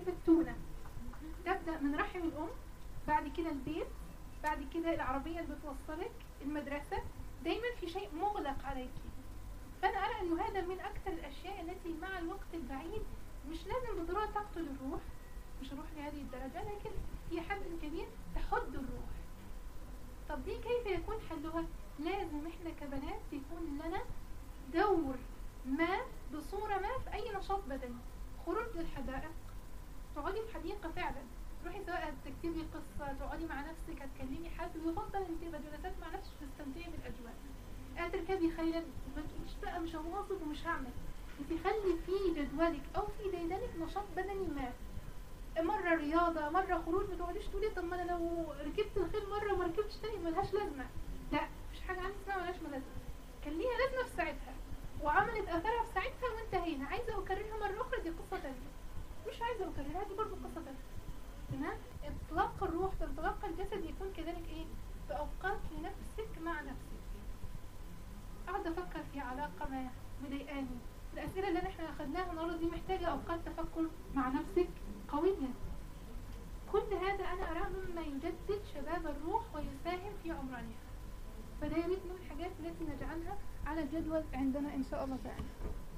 علبة تونة تبدأ من رحم الأم بعد كده البيت بعد كده العربية اللي بتوصلك المدرسة دايما في شيء مغلق عليك فأنا أرى أنه هذا من أكثر الأشياء التي مع الوقت البعيد مش لازم بالضرورة تقتل الروح مش الروح لهذه الدرجة لكن في حد كبير تحد الروح طب دي كيف يكون حلها لازم احنا كبنات يكون لنا دور ما بصورة ما في أي نشاط بدني خروج للحدائق تقعدي في حديقة فعلا روحي سواء تكتبي قصة تقعدي مع نفسك هتكلمي حد ويفضل انت تبقى جلسات مع نفسك تستمتعي بالأجواء تركبي خيلا ما تقوليش بقى مش هواظب ومش هعمل انت خلي في جدولك او في ديدنك نشاط بدني ما مرة رياضة مرة خروج ما تقعديش تقولي طب ما انا لو ركبت الخيل مرة وما ركبتش تاني ملهاش لازمة لا مفيش حاجة عندي اسمها ملهاش لازمة كان ليها لازمة في ساعتها وعملت اثرها في ساعتها وانتهينا عايزة اكررها مرة اخرى دي قصة تانية مش عايزة اكررها دي برضه قصة تانية تمام انطلاق الروح وانطلاق الجسد يكون كذلك ايه في اوقات لنفسك مع نفسك اقعد افكر في علاقة ما مضايقاني الاسئلة اللي احنا اخدناها النهارده دي محتاجة اوقات تفكر مع نفسك قوية كل هذا انا اراه مما يجدد شباب الروح ويساهم في عمرانها فده يا ريت من الحاجات التي نجعلها على الجدول عندنا ان شاء الله تعالى